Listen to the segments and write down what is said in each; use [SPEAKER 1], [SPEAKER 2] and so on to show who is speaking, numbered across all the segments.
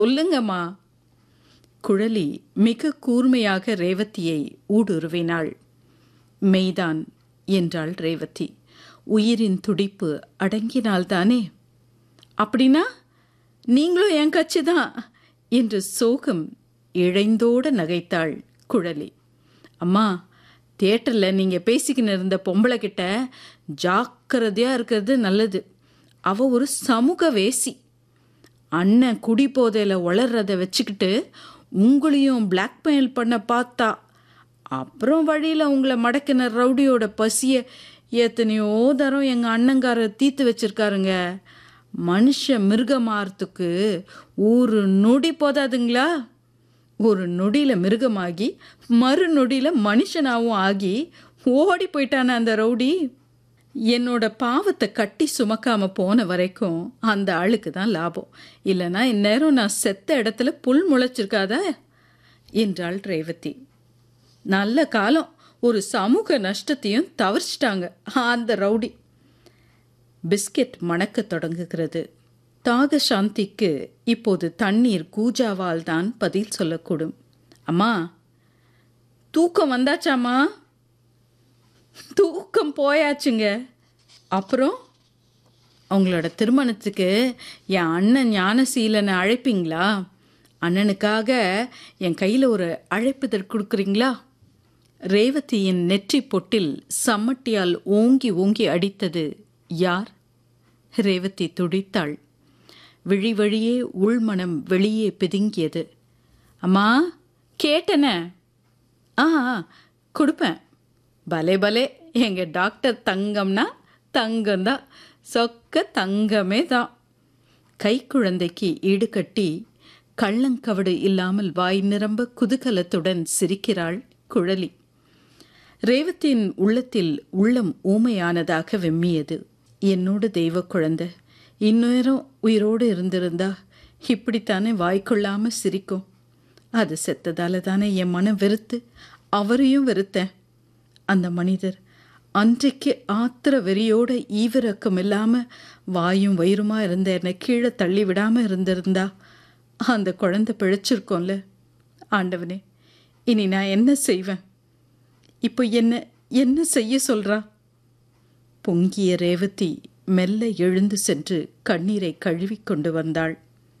[SPEAKER 1] சொல்லுங்கம்மா குழலி மிக கூர்மையாக ரேவதியை ஊடுருவினாள் மெய்தான் என்றாள் ரேவதி உயிரின் துடிப்பு அடங்கினால்தானே அப்படின்னா நீங்களும் என் கட்சி தான் என்று சோகம் இழைந்தோட நகைத்தாள் குழலி அம்மா தியேட்டரில் நீங்கள் பேசிக்கின்னு இருந்த பொம்பளை கிட்ட ஜாக்கிரதையாக இருக்கிறது நல்லது அவ ஒரு சமூக வேசி அண்ணன் குடி போதையில் வளர்றத வச்சுக்கிட்டு உங்களையும் பிளாக்மெயில் பண்ண பார்த்தா அப்புறம் வழியில் உங்களை மடக்கின ரவுடியோட பசியை எத்தனையோ தரம் எங்கள் அண்ணங்காரர் தீர்த்து வச்சிருக்காருங்க மனுஷ மிருகமாறத்துக்கு ஒரு நொடி போதாதுங்களா ஒரு நொடியில் மிருகமாகி மறு நொடியில் மனுஷனாகவும் ஆகி ஓடி போயிட்டான அந்த ரவுடி என்னோட பாவத்தை கட்டி சுமக்காம போன வரைக்கும் அந்த ஆளுக்கு தான் லாபம் இல்லைன்னா இந்நேரம் நான் செத்த இடத்துல புல் முளைச்சிருக்காத என்றாள் ரேவதி நல்ல காலம் ஒரு சமூக நஷ்டத்தையும் தவிர்ச்சிட்டாங்க அந்த ரவுடி பிஸ்கெட் மணக்கத் தொடங்குகிறது தாக சாந்திக்கு இப்போது தண்ணீர் கூஜாவால் தான் பதில் சொல்லக்கூடும் அம்மா தூக்கம் வந்தாச்சாம்மா தூக்கம் போயாச்சுங்க அப்புறம் அவங்களோட திருமணத்துக்கு என் அண்ணன் ஞானசீலனை அழைப்பீங்களா அண்ணனுக்காக என் கையில் ஒரு அழைப்புதல் கொடுக்குறீங்களா ரேவதியின் நெற்றி பொட்டில் சம்மட்டியால் ஓங்கி ஓங்கி அடித்தது யார் ரேவதி துடித்தாள் விழி வழியே உள்மனம் வெளியே பிதுங்கியது அம்மா கேட்டன ஆ கொடுப்பேன் பலே பலே எங்கள் டாக்டர் தங்கம்னா தங்கம்தான் சொக்க தங்கமே தான் கைக்குழந்தைக்கு ஈடு கட்டி கள்ளங்கவடு இல்லாமல் வாய் நிரம்ப குதூகலத்துடன் சிரிக்கிறாள் குழலி ரேவத்தின் உள்ளத்தில் உள்ளம் ஊமையானதாக வெம்மியது என்னோட தெய்வ குழந்தை இந்நேரம் உயிரோடு இருந்திருந்தா இப்படித்தானே வாய்க்கொள்ளாம சிரிக்கும் அது செத்ததால தானே என் மனம் வெறுத்து அவரையும் வெறுத்தேன் அந்த மனிதர் அன்றைக்கு ஆத்திர வெறியோட ஈவிரக்கம் இல்லாம வாயும் வயிறுமா இருந்த என்னை கீழே தள்ளி விடாம இருந்திருந்தா அந்த குழந்தை பிழைச்சிருக்கோம்ல ஆண்டவனே இனி நான் என்ன செய்வேன் இப்போ என்ன என்ன செய்ய சொல்றா பொங்கிய ரேவதி மெல்ல எழுந்து சென்று கண்ணீரை கழுவி கொண்டு வந்தாள்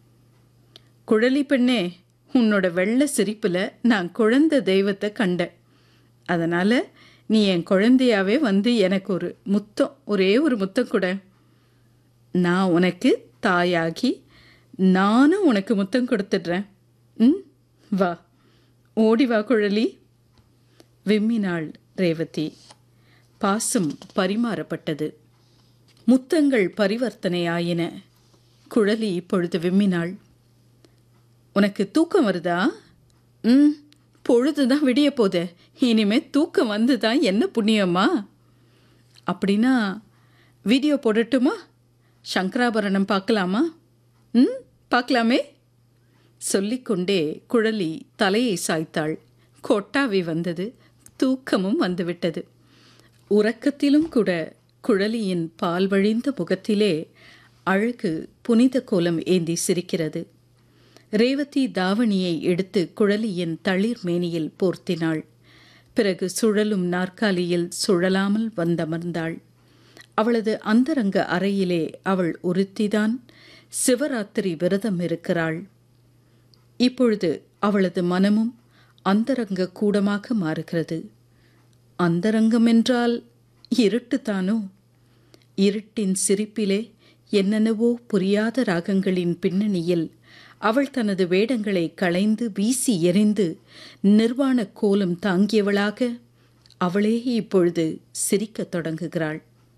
[SPEAKER 1] குழலி பெண்ணே உன்னோட வெள்ள சிரிப்புல நான் குழந்தை தெய்வத்தை கண்டேன் அதனால நீ என் குழந்தையாவே வந்து எனக்கு ஒரு முத்தம் ஒரே ஒரு முத்தம் கூட நான் உனக்கு தாயாகி நானும் உனக்கு முத்தம் கொடுத்துடுறேன் ம் வா ஓடி வா குழலி விம்மினாள் ரேவதி பாசம் பரிமாறப்பட்டது முத்தங்கள் பரிவர்த்தனையாயின குழலி இப்பொழுது விம்மினாள் உனக்கு தூக்கம் வருதா ம் பொழுதுதான் விடிய போதே இனிமே தூக்கம் வந்து தான் என்ன புண்ணியம்மா அப்படின்னா வீடியோ போடட்டுமா சங்கராபரணம் பார்க்கலாமா ம் பார்க்கலாமே சொல்லிக்கொண்டே குழலி தலையை சாய்த்தாள் கொட்டாவி வந்தது தூக்கமும் வந்துவிட்டது உறக்கத்திலும் கூட குழலியின் பால் வழிந்த முகத்திலே அழகு புனித கோலம் ஏந்தி சிரிக்கிறது ரேவதி தாவணியை எடுத்து குழலியின் தளிர் மேனியில் போர்த்தினாள் பிறகு சுழலும் நாற்காலியில் சுழலாமல் வந்தமர்ந்தாள் அவளது அந்தரங்க அறையிலே அவள் ஒருத்திதான் சிவராத்திரி விரதம் இருக்கிறாள் இப்பொழுது அவளது மனமும் அந்தரங்க கூடமாக மாறுகிறது அந்தரங்கம் என்றால் இருட்டுத்தானோ இருட்டின் சிரிப்பிலே என்னென்னவோ புரியாத ராகங்களின் பின்னணியில் அவள் தனது வேடங்களை களைந்து வீசி எறிந்து நிர்வாண கோலம் தாங்கியவளாக அவளே இப்பொழுது சிரிக்கத் தொடங்குகிறாள்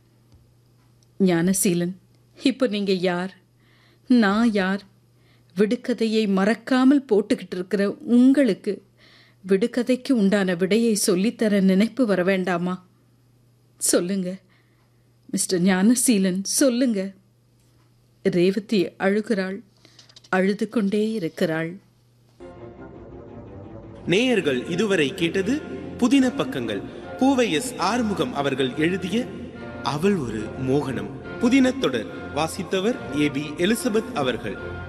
[SPEAKER 1] ஞானசீலன் இப்போ நீங்க யார் நான் யார் விடுகதையை மறக்காமல் போட்டுக்கிட்டு இருக்கிற உங்களுக்கு விடுகதைக்கு உண்டான விடையை சொல்லித்தர நினைப்பு வர வேண்டாமா சொல்லுங்க மிஸ்டர் ஞானசீலன் சொல்லுங்க ரேவதி அழுகிறாள் அழுது கொண்டே இருக்கிறாள்
[SPEAKER 2] நேயர்கள் இதுவரை கேட்டது புதின பக்கங்கள் பூவை எஸ் ஆறுமுகம் அவர்கள் எழுதிய அவள் ஒரு மோகனம் புதின தொடர் வாசித்தவர் ஏ பி எலிசபெத் அவர்கள்